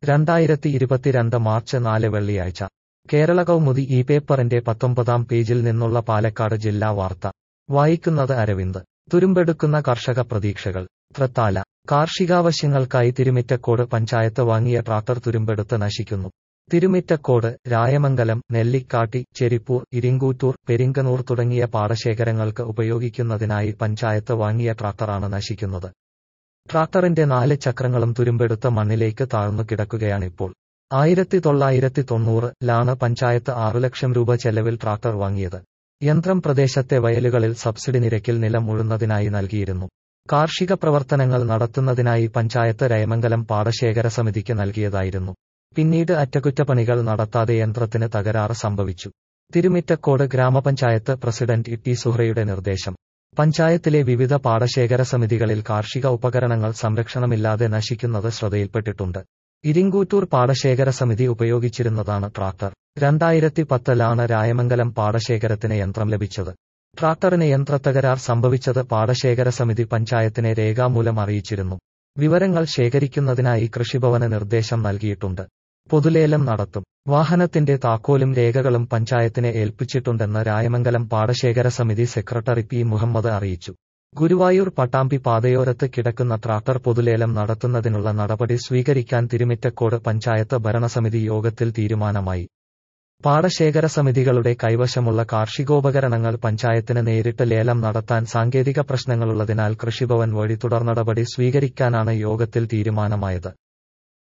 രണ്ടായിരത്തി ഇരുപത്തിരണ്ട് മാർച്ച് നാല് വെള്ളിയാഴ്ച കേരള കൗമുദി ഈ പേപ്പറിന്റെ പത്തൊമ്പതാം പേജിൽ നിന്നുള്ള പാലക്കാട് ജില്ലാ വാർത്ത വായിക്കുന്നത് അരവിന്ദ് തുരുമ്പെടുക്കുന്ന കർഷക പ്രതീക്ഷകൾ തൃത്താല കാർഷികാവശ്യങ്ങൾക്കായി തിരുമിറ്റക്കോട് പഞ്ചായത്ത് വാങ്ങിയ ട്രാക്ടർ തുരുമ്പെടുത്ത് നശിക്കുന്നു തിരുമിറ്റക്കോട് രായമംഗലം നെല്ലിക്കാട്ടി ചെരിപ്പൂർ ഇരിങ്കൂറ്റൂർ പെരിങ്കനൂർ തുടങ്ങിയ പാടശേഖരങ്ങൾക്ക് ഉപയോഗിക്കുന്നതിനായി പഞ്ചായത്ത് വാങ്ങിയ ട്രാക്ടറാണ് നശിക്കുന്നത് ട്രാക്ടറിന്റെ നാല് ചക്രങ്ങളും തുരുമ്പെടുത്ത മണ്ണിലേക്ക് താഴ്ന്നു കിടക്കുകയാണിപ്പോൾ ആയിരത്തി തൊള്ളായിരത്തി തൊണ്ണൂറ് ലാണ് പഞ്ചായത്ത് ആറു ലക്ഷം രൂപ ചെലവിൽ ട്രാക്ടർ വാങ്ങിയത് യന്ത്രം പ്രദേശത്തെ വയലുകളിൽ സബ്സിഡി നിരക്കിൽ നിലം ഉഴുന്നതിനായി നൽകിയിരുന്നു കാർഷിക പ്രവർത്തനങ്ങൾ നടത്തുന്നതിനായി പഞ്ചായത്ത് രയമംഗലം പാടശേഖര സമിതിക്ക് നൽകിയതായിരുന്നു പിന്നീട് അറ്റകുറ്റപ്പണികൾ നടത്താതെ യന്ത്രത്തിന് തകരാറ് സംഭവിച്ചു തിരുമിറ്റക്കോട് ഗ്രാമപഞ്ചായത്ത് പ്രസിഡന്റ് ഇ ടി സുഹ്രയുടെ നിർദ്ദേശം പഞ്ചായത്തിലെ വിവിധ പാടശേഖര സമിതികളിൽ കാർഷിക ഉപകരണങ്ങൾ സംരക്ഷണമില്ലാതെ നശിക്കുന്നത് ശ്രദ്ധയിൽപ്പെട്ടിട്ടുണ്ട് ഇരിങ്കൂറ്റൂർ പാടശേഖര സമിതി ഉപയോഗിച്ചിരുന്നതാണ് ട്രാക്ടർ രണ്ടായിരത്തി പത്തിലാണ് രായമംഗലം പാടശേഖരത്തിന് യന്ത്രം ലഭിച്ചത് ട്രാക്ടറിന് യന്ത്രത്തകരാർ സംഭവിച്ചത് പാടശേഖര സമിതി പഞ്ചായത്തിനെ രേഖാമൂലം അറിയിച്ചിരുന്നു വിവരങ്ങൾ ശേഖരിക്കുന്നതിനായി കൃഷിഭവന് നിർദ്ദേശം നൽകിയിട്ടുണ്ട് പൊതുലേലം നടത്തും വാഹനത്തിന്റെ താക്കോലും രേഖകളും പഞ്ചായത്തിനെ ഏൽപ്പിച്ചിട്ടുണ്ടെന്ന് രായമംഗലം പാടശേഖര സമിതി സെക്രട്ടറി പി മുഹമ്മദ് അറിയിച്ചു ഗുരുവായൂർ പട്ടാമ്പി പാതയോരത്ത് കിടക്കുന്ന ട്രാക്ടർ പൊതുലേലം നടത്തുന്നതിനുള്ള നടപടി സ്വീകരിക്കാൻ തിരുമിറ്റക്കോട് പഞ്ചായത്ത് ഭരണസമിതി യോഗത്തിൽ തീരുമാനമായി പാടശേഖര സമിതികളുടെ കൈവശമുള്ള കാർഷികോപകരണങ്ങൾ പഞ്ചായത്തിന് നേരിട്ട് ലേലം നടത്താൻ സാങ്കേതിക പ്രശ്നങ്ങളുള്ളതിനാൽ കൃഷിഭവൻ വഴി തുടർനടപടി സ്വീകരിക്കാനാണ് യോഗത്തിൽ തീരുമാനമായത്